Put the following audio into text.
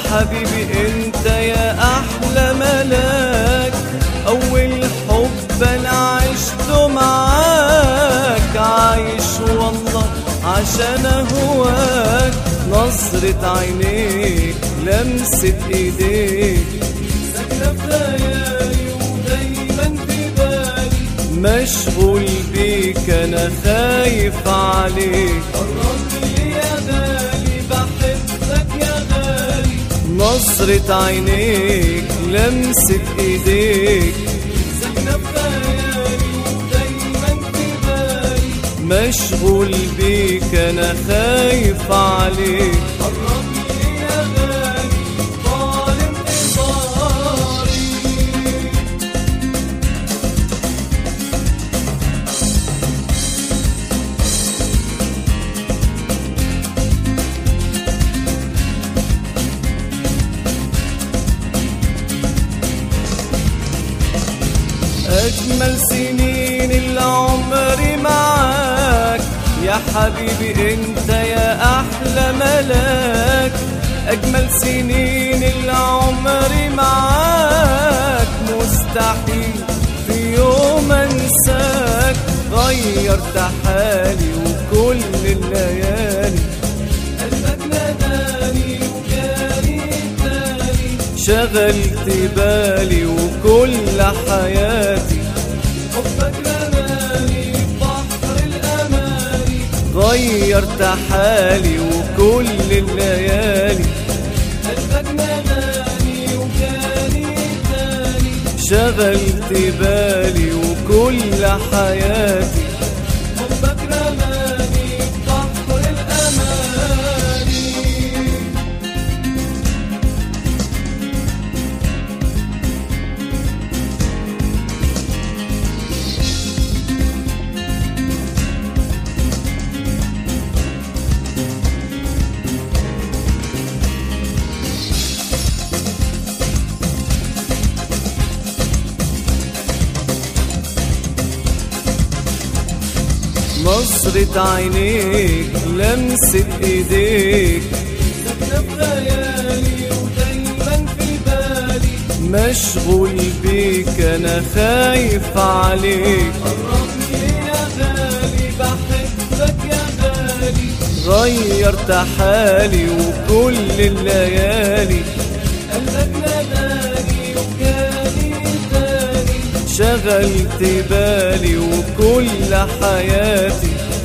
حبيبي انت يا احلى ملاك اول حب انا عشته معاك عايش والله عشان اهواك نظرة عينيك لمسة ايديك ساكنة في خيالي ودايما في بالي مشغول بيك انا خايف عليك قرب لي يا غالي بحبك يا غالي نظرة عينيك لمسة ايديك ساكنة في خيالي ودايما في بالي مشغول بيك انا خايف عليك قرب لي يا غالي طال انتظاري أجمل سنين العمر معاك يا حبيبي انت يا أحلى ملاك أجمل سنين العمر معاك مستحيل في يوم أنساك غيرت حالي وكل الليالي قلبك ناداني وجاني تاني شغلت بالي وكل حياتي حبك رماني بحر الأماني غيرت حالي وكل الليالي قلبك ناداني وجاني تاني شغلت بالي وكل حياتي حبك رماني بحر الأماني نظرة عينيك لمسة ايديك ساكنة في خيالي ودايما في بالي مشغول بيك انا خايف عليك قربني يا غالي بحبك يا غالي غيرت حالي وكل الليالي قلبك ناداني وجاني تاني شغلت بالي وكل حياتي